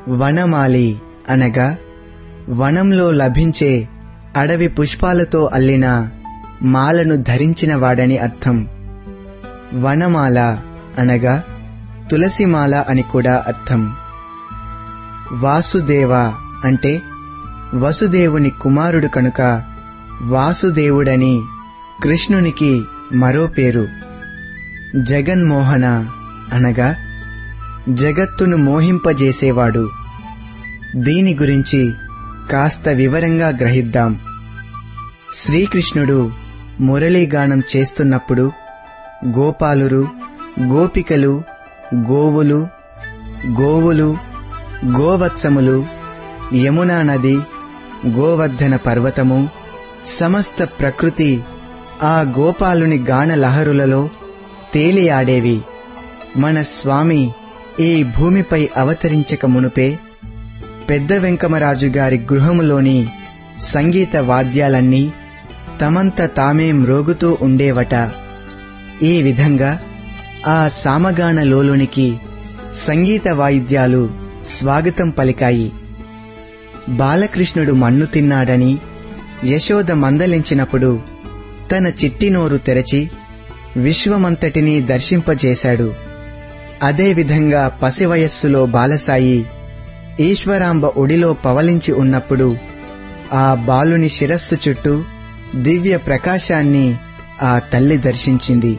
వనమాలి అనగా వనంలో లభించే అడవి పుష్పాలతో అల్లిన మాలను ధరించిన వాడని అర్థం వనమాల అనగా తులసిమాల అని కూడా అర్థం వాసుదేవ అంటే వసుదేవుని కుమారుడు కనుక వాసుదేవుడని కృష్ణునికి మరో పేరు జగన్మోహన అనగా జగత్తును మోహింపజేసేవాడు దీని గురించి కాస్త వివరంగా గ్రహిద్దాం శ్రీకృష్ణుడు మురళీగానం చేస్తున్నప్పుడు గోపాలురు గోపికలు గోవులు గోవులు గోవత్సములు యమునా నది గోవర్ధన పర్వతము సమస్త ప్రకృతి ఆ గోపాలుని గాన లహరులలో తేలియాడేవి మన స్వామి ఈ భూమిపై అవతరించక మునుపే పెద్ద వెంకమరాజు గారి గృహములోని సంగీత వాద్యాలన్నీ తమంత తామే మ్రోగుతూ ఉండేవట ఈ విధంగా ఆ సామగాన లోలునికి సంగీత వాయిద్యాలు స్వాగతం పలికాయి బాలకృష్ణుడు మన్ను తిన్నాడని యశోద మందలించినప్పుడు తన చిట్టి నోరు తెరచి విశ్వమంతటినీ దర్శింపజేశాడు అదేవిధంగా పసివయస్సులో బాలసాయి ఈశ్వరాంబ ఒడిలో పవలించి ఉన్నప్పుడు ఆ బాలుని శిరస్సు చుట్టూ దివ్య ప్రకాశాన్ని ఆ తల్లి దర్శించింది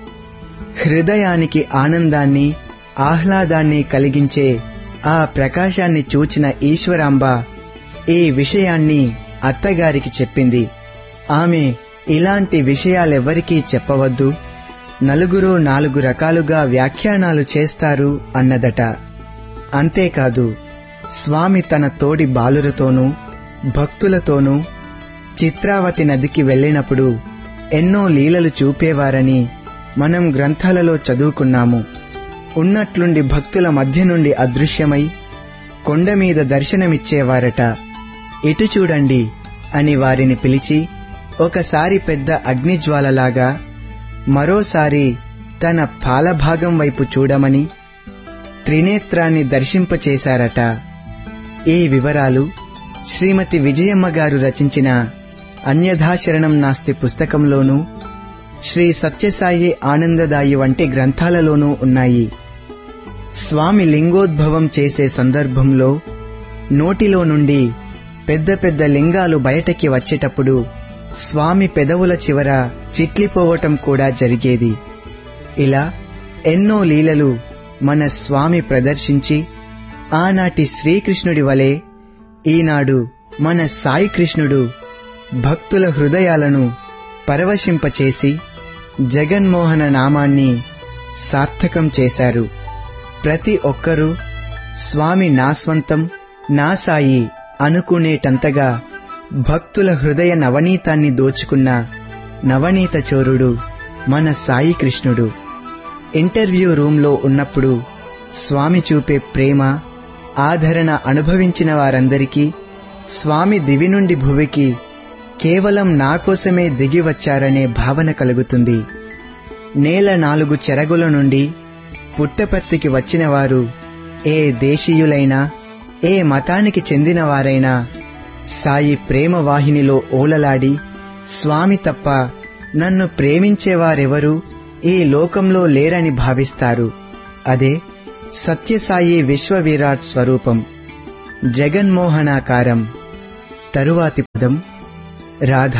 హృదయానికి ఆనందాన్ని ఆహ్లాదాన్ని కలిగించే ఆ ప్రకాశాన్ని చూచిన ఈశ్వరాంబ ఈ విషయాన్ని అత్తగారికి చెప్పింది ఆమె ఇలాంటి విషయాలెవ్వరికీ చెప్పవద్దు నలుగురు నాలుగు రకాలుగా వ్యాఖ్యానాలు చేస్తారు అన్నదట అంతేకాదు స్వామి తన తోడి బాలురతోనూ భక్తులతోనూ చిత్రావతి నదికి వెళ్ళినప్పుడు ఎన్నో లీలలు చూపేవారని మనం గ్రంథాలలో చదువుకున్నాము ఉన్నట్లుండి భక్తుల మధ్య నుండి అదృశ్యమై కొండ మీద దర్శనమిచ్చేవారట ఇటు చూడండి అని వారిని పిలిచి ఒకసారి పెద్ద అగ్నిజ్వాలలాగా మరోసారి తన పాలభాగం వైపు చూడమని త్రినేత్రాన్ని దర్శింపచేశారట ఈ వివరాలు శ్రీమతి విజయమ్మ గారు రచించిన అన్యథాశరణం నాస్తి పుస్తకంలోనూ శ్రీ సత్యసాయి ఆనందదాయి వంటి గ్రంథాలలోనూ ఉన్నాయి స్వామి లింగోద్భవం చేసే సందర్భంలో నోటిలో నుండి పెద్ద పెద్ద లింగాలు బయటకి వచ్చేటప్పుడు స్వామి పెదవుల చివర చిట్లిపోవటం కూడా జరిగేది ఇలా ఎన్నో లీలలు మన స్వామి ప్రదర్శించి ఆనాటి శ్రీకృష్ణుడి వలె ఈనాడు మన సాయి కృష్ణుడు భక్తుల హృదయాలను పరవశింపచేసి జగన్మోహన నామాన్ని సార్థకం చేశారు ప్రతి ఒక్కరూ స్వామి నా స్వంతం నా సాయి అనుకునేటంతగా భక్తుల హృదయ నవనీతాన్ని దోచుకున్న నవనీత చోరుడు మన సాయి కృష్ణుడు ఇంటర్వ్యూ రూంలో ఉన్నప్పుడు స్వామి చూపే ప్రేమ ఆదరణ అనుభవించిన వారందరికీ స్వామి దివి నుండి భువికి కేవలం నా కోసమే దిగి వచ్చారనే భావన కలుగుతుంది నేల నాలుగు చెరగుల నుండి పుట్టపర్తికి వచ్చిన వారు ఏ దేశీయులైనా ఏ మతానికి చెందినవారైనా సాయి ప్రేమ వాహినిలో ఓలలాడి స్వామి తప్ప నన్ను ప్రేమించేవారెవరూ ఈ లోకంలో లేరని భావిస్తారు అదే సత్యసాయి విశ్వవిరాట్ స్వరూపం జగన్మోహనాకారం తరువాతి పదం రాధ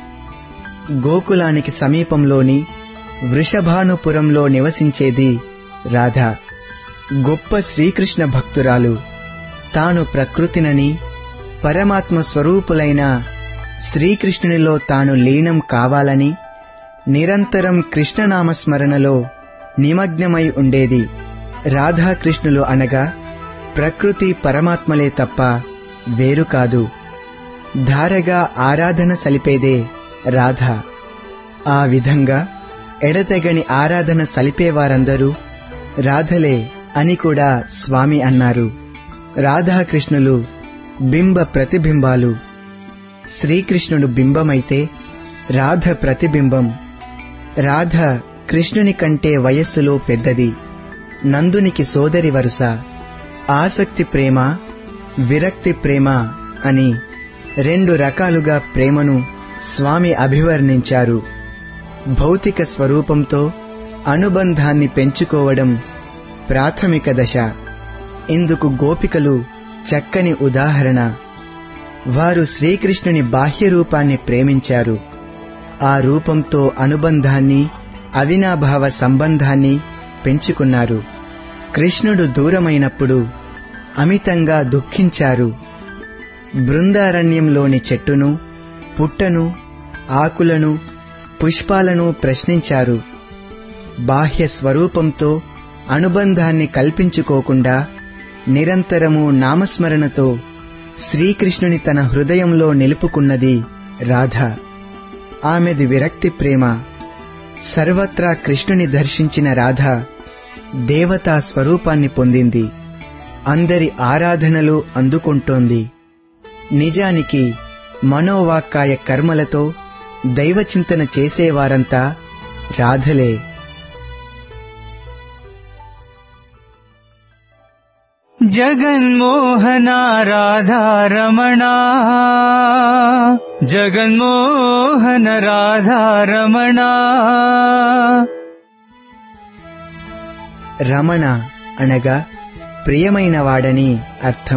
గోకులానికి సమీపంలోని వృషభానుపురంలో నివసించేది రాధ గొప్ప శ్రీకృష్ణ భక్తురాలు తాను ప్రకృతినని పరమాత్మ స్వరూపులైన శ్రీకృష్ణునిలో తాను లీనం కావాలని నిరంతరం కృష్ణనామస్మరణలో నిమగ్నమై ఉండేది రాధాకృష్ణులు అనగా ప్రకృతి పరమాత్మలే తప్ప వేరు కాదు ధారగా ఆరాధన సలిపేదే రాధ ఆ విధంగా ఎడతెగని ఆరాధన సలిపేవారందరూ రాధలే అని కూడా స్వామి అన్నారు రాధాకృష్ణులు బింబ ప్రతిబింబాలు శ్రీకృష్ణుడు బింబమైతే రాధ ప్రతిబింబం రాధ కృష్ణుని కంటే వయస్సులో పెద్దది నందునికి సోదరి వరుస ఆసక్తి ప్రేమ విరక్తి ప్రేమ అని రెండు రకాలుగా ప్రేమను స్వామి అభివర్ణించారు భౌతిక స్వరూపంతో అనుబంధాన్ని పెంచుకోవడం ప్రాథమిక దశ ఇందుకు గోపికలు చక్కని ఉదాహరణ వారు శ్రీకృష్ణుని బాహ్య రూపాన్ని ప్రేమించారు ఆ రూపంతో అనుబంధాన్ని అవినాభావ సంబంధాన్ని పెంచుకున్నారు కృష్ణుడు దూరమైనప్పుడు అమితంగా దుఃఖించారు బృందారణ్యంలోని చెట్టును పుట్టను ఆకులను పుష్పాలను ప్రశ్నించారు బాహ్య స్వరూపంతో అనుబంధాన్ని కల్పించుకోకుండా నిరంతరము నామస్మరణతో శ్రీకృష్ణుని తన హృదయంలో నిలుపుకున్నది రాధ ఆమెది విరక్తి ప్రేమ సర్వత్రా కృష్ణుని దర్శించిన రాధ దేవతా స్వరూపాన్ని పొందింది అందరి ఆరాధనలు అందుకుంటోంది నిజానికి మనోవాక్కాయ కర్మలతో దైవచింతన చేసేవారంతా రాధలే జగన్మోహన రాధారమణ జగన్మోహన రాధారమణ రమణ అనగా ప్రియమైన వాడని అర్థం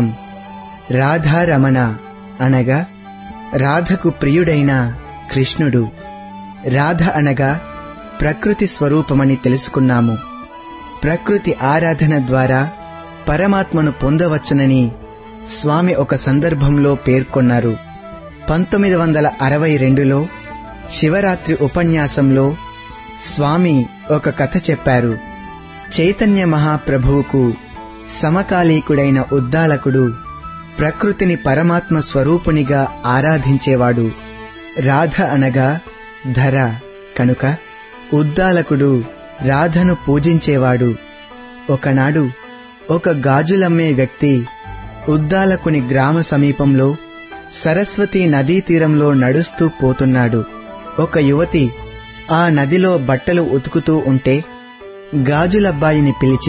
రాధారమణ అనగా రాధకు ప్రియుడైన కృష్ణుడు రాధ అనగా ప్రకృతి స్వరూపమని తెలుసుకున్నాము ప్రకృతి ఆరాధన ద్వారా పరమాత్మను పొందవచ్చునని స్వామి ఒక సందర్భంలో పేర్కొన్నారు పంతొమ్మిది వందల అరవై రెండులో శివరాత్రి ఉపన్యాసంలో స్వామి ఒక కథ చెప్పారు చైతన్య మహాప్రభువుకు సమకాలీకుడైన ఉద్దాలకుడు ప్రకృతిని పరమాత్మ స్వరూపునిగా ఆరాధించేవాడు రాధ అనగా ధర కనుక ఉద్దాలకుడు రాధను పూజించేవాడు ఒకనాడు ఒక గాజులమ్మే వ్యక్తి ఉద్దాలకుని గ్రామ సమీపంలో సరస్వతి నదీ తీరంలో నడుస్తూ పోతున్నాడు ఒక యువతి ఆ నదిలో బట్టలు ఉతుకుతూ ఉంటే గాజులబ్బాయిని పిలిచి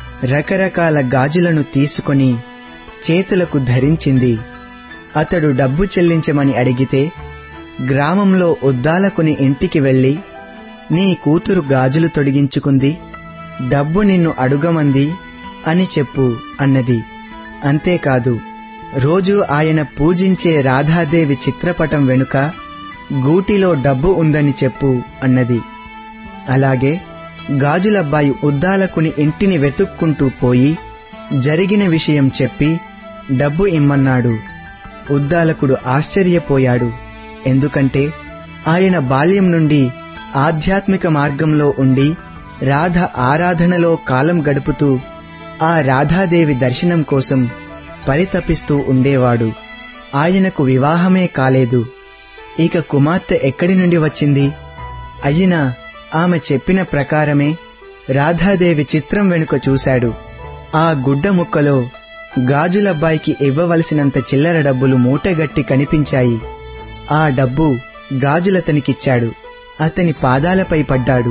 రకరకాల గాజులను తీసుకొని చేతులకు ధరించింది అతడు డబ్బు చెల్లించమని అడిగితే గ్రామంలో ఉద్దాలకుని ఇంటికి వెళ్లి నీ కూతురు గాజులు తొడిగించుకుంది డబ్బు నిన్ను అడుగమంది అని చెప్పు అన్నది అంతేకాదు రోజు ఆయన పూజించే రాధాదేవి చిత్రపటం వెనుక గూటిలో డబ్బు ఉందని చెప్పు అన్నది అలాగే గాజులబ్బాయి ఉద్దాలకుని ఇంటిని వెతుక్కుంటూ పోయి జరిగిన విషయం చెప్పి డబ్బు ఇమ్మన్నాడు ఉద్దాలకుడు ఆశ్చర్యపోయాడు ఎందుకంటే ఆయన బాల్యం నుండి ఆధ్యాత్మిక మార్గంలో ఉండి రాధ ఆరాధనలో కాలం గడుపుతూ ఆ రాధాదేవి దర్శనం కోసం పరితపిస్తూ ఉండేవాడు ఆయనకు వివాహమే కాలేదు ఇక కుమార్తె ఎక్కడి నుండి వచ్చింది అయినా ఆమె చెప్పిన ప్రకారమే రాధాదేవి చిత్రం వెనుక చూశాడు ఆ గుడ్డ ముక్కలో గాజులబ్బాయికి ఇవ్వవలసినంత చిల్లర డబ్బులు మూటగట్టి కనిపించాయి ఆ డబ్బు గాజులతనికిచ్చాడు అతని పాదాలపై పడ్డాడు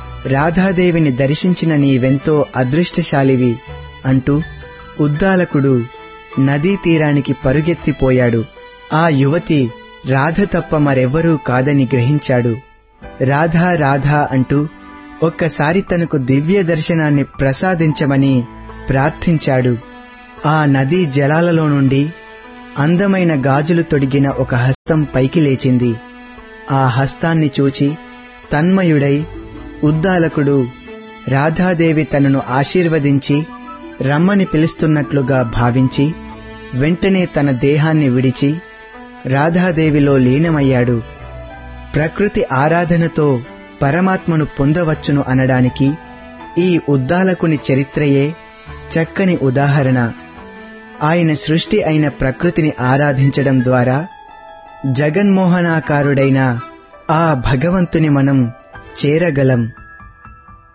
రాధాదేవిని దర్శించిన నీవెంతో అదృష్టశాలివి అంటూ ఉద్దాలకుడు నదీ తీరానికి పరుగెత్తిపోయాడు ఆ యువతి రాధ తప్ప మరెవ్వరూ కాదని గ్రహించాడు రాధా రాధా అంటూ ఒక్కసారి తనకు దివ్య దర్శనాన్ని ప్రసాదించమని ప్రార్థించాడు ఆ నదీ జలాలలో నుండి అందమైన గాజులు తొడిగిన ఒక హస్తం పైకి లేచింది ఆ హస్తాన్ని చూచి తన్మయుడై ఉద్దాలకుడు రాధాదేవి తనను ఆశీర్వదించి రమ్మని పిలుస్తున్నట్లుగా భావించి వెంటనే తన దేహాన్ని విడిచి రాధాదేవిలో లీనమయ్యాడు ప్రకృతి ఆరాధనతో పరమాత్మను పొందవచ్చును అనడానికి ఈ ఉద్దాలకుని చరిత్రయే చక్కని ఉదాహరణ ఆయన సృష్టి అయిన ప్రకృతిని ఆరాధించడం ద్వారా జగన్మోహనాకారుడైన ఆ భగవంతుని మనం చేరగలం